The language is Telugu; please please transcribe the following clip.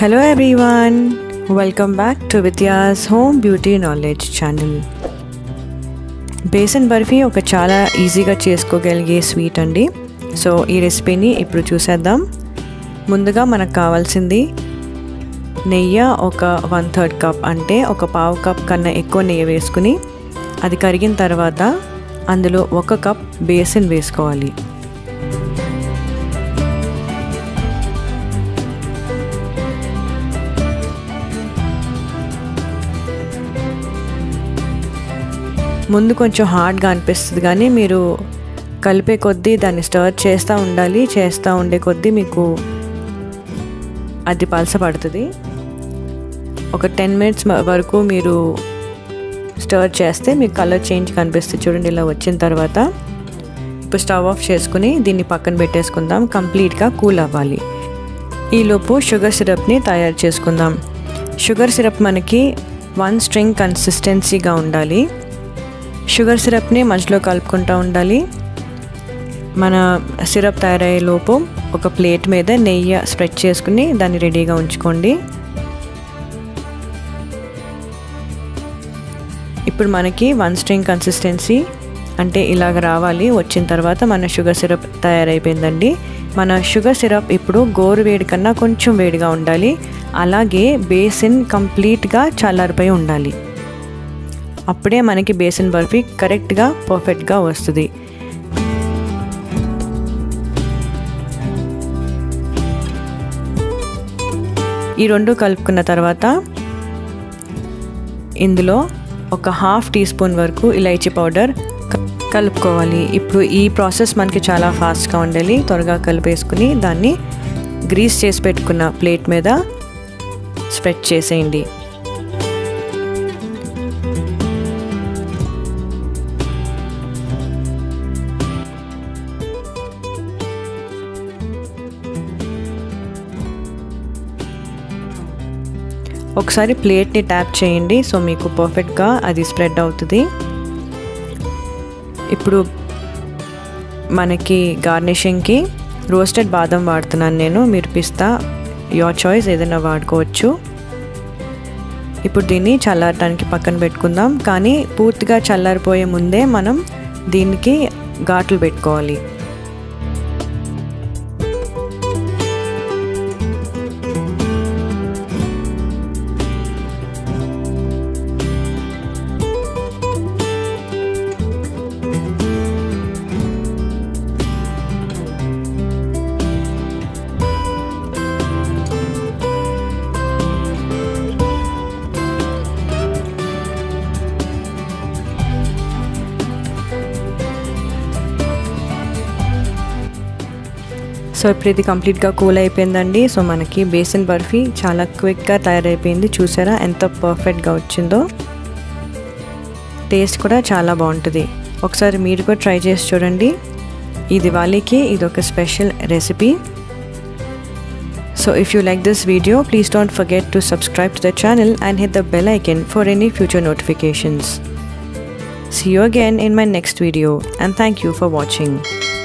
Hello everyone, welcome back to Vidya's Home Beauty Knowledge channel besan barfi ఒక చాలా ఈజీగా చేసుకోగలిగే స్వీట్ అండి సో ఈ రెసిపీని ఇప్పుడు చూసేద్దాం ముందుగా మనకు కావాల్సింది నెయ్యి ఒక వన్ థర్డ్ కప్ అంటే ఒక పావు కప్ కన్నా ఎక్కువ నెయ్యి వేసుకుని అది కరిగిన తర్వాత అందులో ఒక కప్ బేసన్ వేసుకోవాలి ముందు కొంచెం హార్డ్గా అనిపిస్తుంది కానీ మీరు కలిపే కొద్దీ దాన్ని స్టర్ చేస్తూ ఉండాలి చేస్తూ ఉండే కొద్దీ మీకు అది పలస పడుతుంది ఒక టెన్ మినిట్స్ వరకు మీరు స్టర్ చేస్తే మీకు కలర్ చేంజ్ కనిపిస్తుంది చూడండి ఇలా వచ్చిన తర్వాత ఇప్పుడు స్టవ్ ఆఫ్ చేసుకుని దీన్ని పక్కన పెట్టేసుకుందాం కంప్లీట్గా కూల్ అవ్వాలి ఈలోపు షుగర్ సిరప్ని తయారు చేసుకుందాం షుగర్ సిరప్ మనకి వన్ స్ట్రింగ్ కన్సిస్టెన్సీగా ఉండాలి షుగర్ సిరప్ని మధ్యలో కలుపుకుంటూ ఉండాలి మన సిరప్ తయారయ్యే లోపు ఒక ప్లేట్ మీద నెయ్యి స్ప్రెడ్ చేసుకుని దాన్ని రెడీగా ఉంచుకోండి ఇప్పుడు మనకి వన్ స్ట్రింగ్ కన్సిస్టెన్సీ అంటే ఇలాగ రావాలి వచ్చిన తర్వాత మన షుగర్ సిరప్ తయారైపోయిందండి మన షుగర్ సిరప్ ఇప్పుడు గోరు వేడి కన్నా కొంచెం వేడిగా ఉండాలి అలాగే బేసిన్ కంప్లీట్గా చల్లారిపోయి ఉండాలి అప్పుడే మనకి బేసిన్ బర్ఫీ కరెక్ట్గా పర్ఫెక్ట్గా వస్తుంది ఈ రెండు కలుపుకున్న తర్వాత ఇందులో ఒక హాఫ్ టీ స్పూన్ వరకు ఇలైచీ పౌడర్ కలుపుకోవాలి ఇప్పుడు ఈ ప్రాసెస్ మనకి చాలా ఫాస్ట్గా ఉండాలి త్వరగా కలిపేసుకుని దాన్ని గ్రీస్ చేసి పెట్టుకున్న ప్లేట్ మీద స్ప్రెడ్ చేసేయండి ఒకసారి ప్లేట్ని ట్యాప్ చేయండి సో మీకు పర్ఫెక్ట్గా అది స్ప్రెడ్ అవుతుంది ఇప్పుడు మనకి గార్నిషింగ్కి రోస్టెడ్ బాదం వాడుతున్నాను నేను మీరు పిస్తా యోర్ చాయిస్ ఏదైనా వాడుకోవచ్చు ఇప్పుడు దీన్ని చల్లారటానికి పక్కన పెట్టుకుందాం కానీ పూర్తిగా చల్లారిపోయే ముందే మనం దీనికి ఘాట్లు పెట్టుకోవాలి సో ఇప్పుడు ఇది కంప్లీట్గా కూల్ అయిపోయిందండి సో మనకి బేసన్ బర్ఫీ చాలా క్విక్గా తయారైపోయింది చూసారా ఎంత పర్ఫెక్ట్గా వచ్చిందో టేస్ట్ కూడా చాలా బాగుంటుంది ఒకసారి మీరు కూడా ట్రై చేసి చూడండి ఈ దివాళీకి ఇది ఒక special recipe so if you like this video please don't forget to subscribe to the channel and hit the bell icon for any future notifications See you again in my next video and thank you for watching.